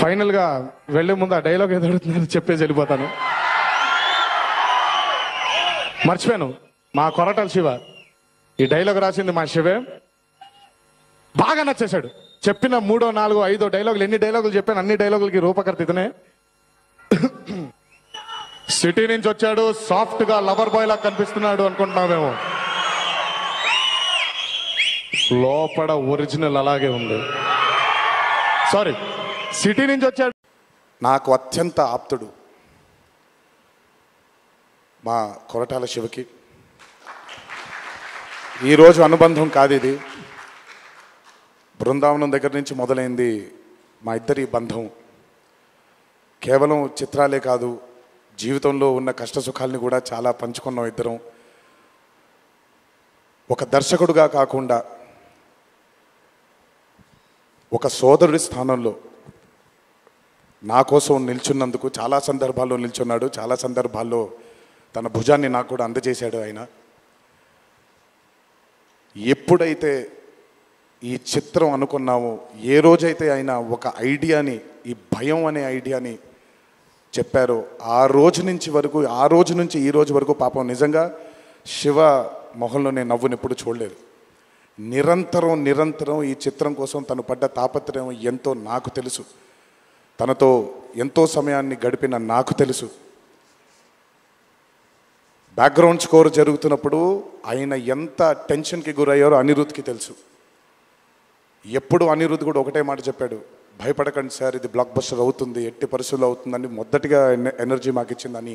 ఫైనల్గా వెళ్ళే ముందు ఆ డైలాగ్ ఏదో అడుగుతున్నారో చెప్పేసి వెళ్ళిపోతాను మర్చిపోయాను మా కొరటాల శివ ఈ డైలాగ్ రాసింది మా శివే బాగా నచ్చేశాడు చెప్పిన మూడో నాలుగో ఐదో డైలాగులు ఎన్ని డైలాగులు చెప్పాను అన్ని డైలాగులకి రూపకర్త ఇతనే సిటీ నుంచి వచ్చాడు సాఫ్ట్ గా లవర్ బాయ్ లా కనిపిస్తున్నాడు అనుకుంటున్నామేమో లోపల ఒరిజినల్ అలాగే ఉంది సారీ సిటీ నుంచి వచ్చాడు నాకు అత్యంత ఆప్తుడు మా కొరటాల శివకి ఈరోజు అనుబంధం కాదు ఇది బృందావనం దగ్గర నుంచి మొదలైంది మా ఇద్దరి బంధం కేవలం చిత్రాలే కాదు జీవితంలో ఉన్న కష్ట సుఖాల్ని కూడా చాలా పంచుకున్నాం ఇద్దరం ఒక దర్శకుడుగా కాకుండా ఒక సోదరుడి స్థానంలో నా కోసం నిల్చున్నందుకు చాలా సందర్భాల్లో నిల్చున్నాడు చాలా సందర్భాల్లో తన భుజాన్ని నాకు కూడా అందజేశాడు ఆయన ఎప్పుడైతే ఈ చిత్రం అనుకున్నామో ఏ రోజైతే ఆయన ఒక ఐడియాని ఈ భయం అనే ఐడియాని చెప్పారో ఆ రోజు నుంచి వరకు ఆ రోజు నుంచి ఈ రోజు వరకు పాపం నిజంగా శివ మొహంలో నేను నవ్వుని ఎప్పుడు చూడలేదు నిరంతరం నిరంతరం ఈ చిత్రం కోసం తను పడ్డ తాపత్రయం ఎంతో నాకు తెలుసు తనతో ఎంతో సమయాన్ని గడిపిన నాకు తెలుసు బ్యాక్గ్రౌండ్ స్కోర్ జరుగుతున్నప్పుడు ఆయన ఎంత టెన్షన్కి గురయ్యారో అనిరుద్ధ్కి తెలుసు ఎప్పుడు అనిరుద్ధ్ కూడా ఒకటే మాట చెప్పాడు భయపడకండి సార్ ఇది బ్లాక్ బస్టర్ అవుతుంది ఎట్టి పరిస్థితుల్లో అవుతుందని మొదటిగా ఎన- ఎనర్జీ మాకు ఇచ్చిందని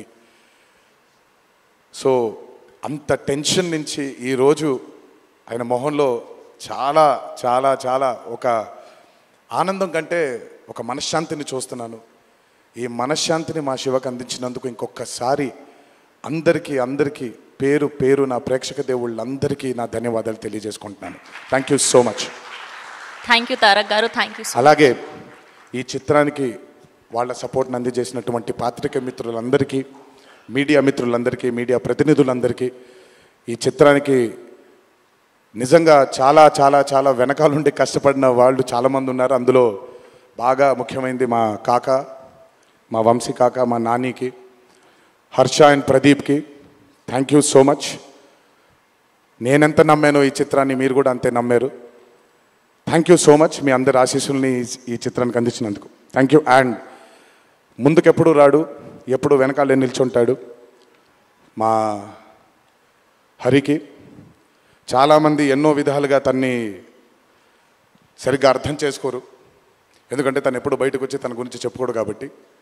సో అంత టెన్షన్ నుంచి ఈరోజు ఆయన మొహంలో చాలా చాలా చాలా ఒక ఆనందం కంటే ఒక మనశ్శాంతిని చూస్తున్నాను ఈ మనశ్శాంతిని మా శివకు అందించినందుకు ఇంకొకసారి అందరికీ అందరికీ పేరు పేరు నా ప్రేక్షక దేవుళ్ళందరికీ నా ధన్యవాదాలు తెలియజేసుకుంటున్నాను thank you so much thank you Tarak garu thank you అలాగే ఈ చిత్రానికి వాళ్ళ సపోర్ట్ని అందజేసినటువంటి పాత్రిక మిత్రులందరికీ మీడియా మిత్రులందరికీ మీడియా ప్రతినిధులందరికీ ఈ చిత్రానికి నిజంగా చాలా చాలా చాలా వెనకాలండి కష్టపడిన వాళ్ళు చాలామంది ఉన్నారు అందులో బాగా ముఖ్యమైనది మా కాక మా వంశీ కాక మా నానికి హర్ష అండ్ ప్రదీప్కి థ్యాంక్ యూ సో మచ్ నేనెంత నమ్మానో ఈ చిత్రాన్ని మీరు కూడా అంతే నమ్మారు థ్యాంక్ యూ సో మచ్ మీ అందరి ఆశీస్సుల్ని ఈ- ఈ చిత్రానికి అందించినందుకు థ్యాంక్ యూ అండ్ ముందుకెప్పుడు రాడు ఎప్పుడు వెనకాలే నిల్చుంటాడు మా హరికి చాలామంది ఎన్నో విధాలుగా తన్ని సరిగ్గా అర్థం చేసుకోరు ఎందుకంటే తను ఎప్పుడు బయటకు వచ్చి తన గురించి చెప్పుకోడు కాబట్టి